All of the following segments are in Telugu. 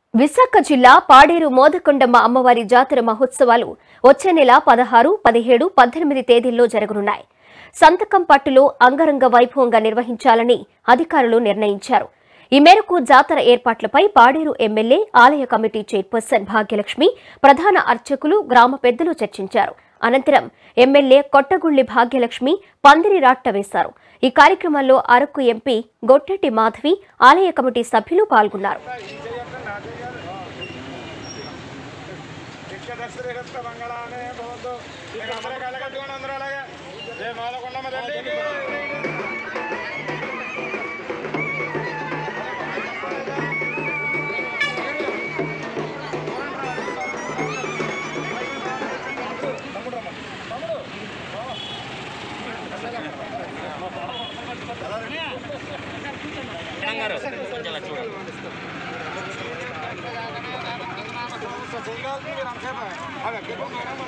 విశాఖ జిల్లా పాడేరు మోదకొండమ్మ అమ్మవారి జాతర మహోత్సవాలు వచ్చే నెల పదహారు పదిహేడు పద్దెనిమిది తేదీల్లో జరగనున్నాయి సంతకం పట్టులో అంగరంగ వైభవంగా నిర్వహించాలని అధికారులు నిర్ణయించారు ఈ మేరకు జాతర ఏర్పాట్లపై పాడేరు ఎమ్మెల్యే ఆలయ కమిటీ చైర్పర్సన్ భాగ్యలక్ష్మి ప్రధాన అర్చకులు గ్రామ పెద్దలు చర్చించారు అనంతరం ఎమ్మెల్యే కొట్టగుళ్లి భాగ్యలక్ష్మి పందిరి రాట్ట వేశారు ఈ కార్యక్రమంలో అరకు ఎంపీ గొట్టెట్టి మాధవి ఆలయ కమిటీ సభ్యులు పాల్గొన్నారు శ్రీరస్త మంగళానే భవతు మీరు అందరూ కళ్ళగట్టుకోండి అందరూ అలాగే జయ మాలకొండమ్మ తల్లికి చేయగలుగుతుంది మీరు అంతసేపు అవి ఎక్కడ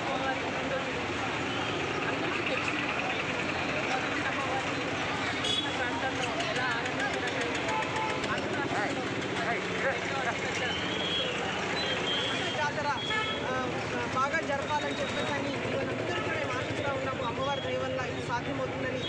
జాతర ఆ, బాగా జరపాలని చెప్పేసి అని మనందరూ కూడా ఆశిస్తూ ఉన్నాము అమ్మవారి దయ వల్ల ఇది సాధ్యమవుతుందని